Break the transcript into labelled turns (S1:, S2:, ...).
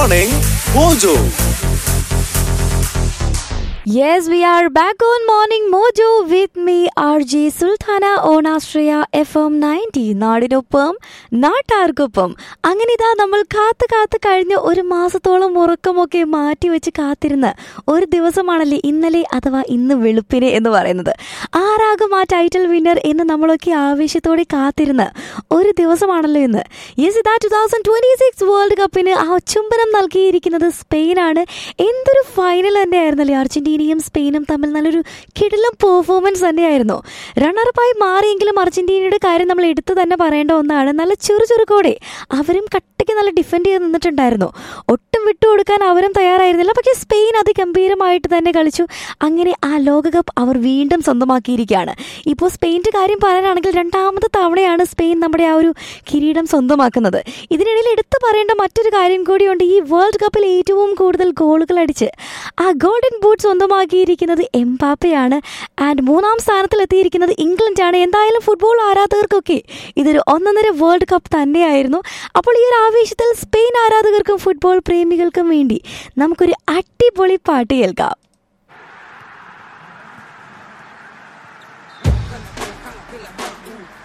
S1: Morning Mojo.
S2: Yes, we are back on Morning Mojo with me, RJ Sultana on Astraya FM 90. നാടിനൊപ്പം നാട്ടാർക്കൊപ്പം അങ്ങനെ ഇതാ നമ്മൾ കാത്ത് കാത്ത് കഴിഞ്ഞ ഒരു മാസത്തോളം ഉറക്കമൊക്കെ മാറ്റി വെച്ച് കാത്തിരുന്ന ഒരു ദിവസമാണല്ലേ ഇന്നലെ അഥവാ ഇന്ന് വെളുപ്പിനെ എന്ന് പറയുന്നത് ആരാകും ആ ടൈറ്റിൽ വിന്നർ എന്ന് നമ്മളൊക്കെ ആവേശത്തോടെ കാത്തിരുന്ന ഒരു ദിവസമാണല്ലോ ഇന്ന് യെസ് ഇതാ two thousand twenty six world കപ്പിന് ആ ചുംബനം നൽകിയിരിക്കുന്നത് സ്പെയിനാണ് എന്തൊരു ഫൈനൽ തന്നെയായിരുന്നല്ലേ അർജന്റീനയും സ്പെയിനും തമ്മിൽ നല്ലൊരു കിടിലം പെർഫോമൻസ് തന്നെയായിരുന്നു റണ്ണറപ്പായി മാറിയെങ്കിലും അർജന്റീനയുടെ കാര്യം നമ്മൾ എടുത്തു തന്നെ പറയേണ്ട ഒന്നാണ് നല്ല ചുറുചുറുക്കോടെ അവരും കട്ടയ്ക്ക് നല്ല ഡിഫെൻഡ് ചെയ്ത് നിന്നിട്ടുണ്ടായിരുന്നു ഒട്ടും വിട്ടുകൊടുക്കാൻ അവരും തയ്യാറായിരുന്നില്ല പക്ഷേ സ്പെയിൻ അതിഗംഭീരമായിട്ട് തന്നെ കളിച്ചു അങ്ങനെ ആ ലോകകപ്പ് അവർ വീണ്ടും സ്വന്തമാക്കിയിരിക്കുകയാണ് ഇപ്പോൾ സ്പെയിൻ്റെ കാര്യം പറയാനാണെങ്കിൽ രണ്ടാമത്തെ തവണയാണ് സ്പെയിൻ നമ്മുടെ ആ ഒരു കിരീടം സ്വന്തമാക്കുന്നത് ഇതിനിടയിൽ എടുത്തു പറയേണ്ട മറ്റൊരു കാര്യം കൂടിയുണ്ട് ഈ വേൾഡ് കപ്പിൽ ഏറ്റവും കൂടുതൽ ഗോളുകൾ അടിച്ച് ആ ഗോൾഡൻ ബൂട്ട് സ്വന്തമാക്കിയിരിക്കുന്നത് എംപാപ്പയാണ് ആൻഡ് മൂന്നാം സ്ഥാനത്തിൽ എത്തിയിരിക്കുന്നത് ഇംഗ്ലണ്ടാണ് എന്തായാലും ഫുട്ബോൾ ആരാധകർക്കൊക്കെ ഇതൊരു ഒന്നൊന്നര വേൾഡ് കപ്പ് തന്നെയായിരുന്നു അപ്പോൾ ഈ ഒരു ആവേശത്തിൽ സ്പെയിൻ ആരാധകർക്കും ഫുട്ബോൾ പ്രേമികൾക്കും വേണ്ടി നമുക്കൊരു അടിപൊളി പാട്ട് കേൾക്കാം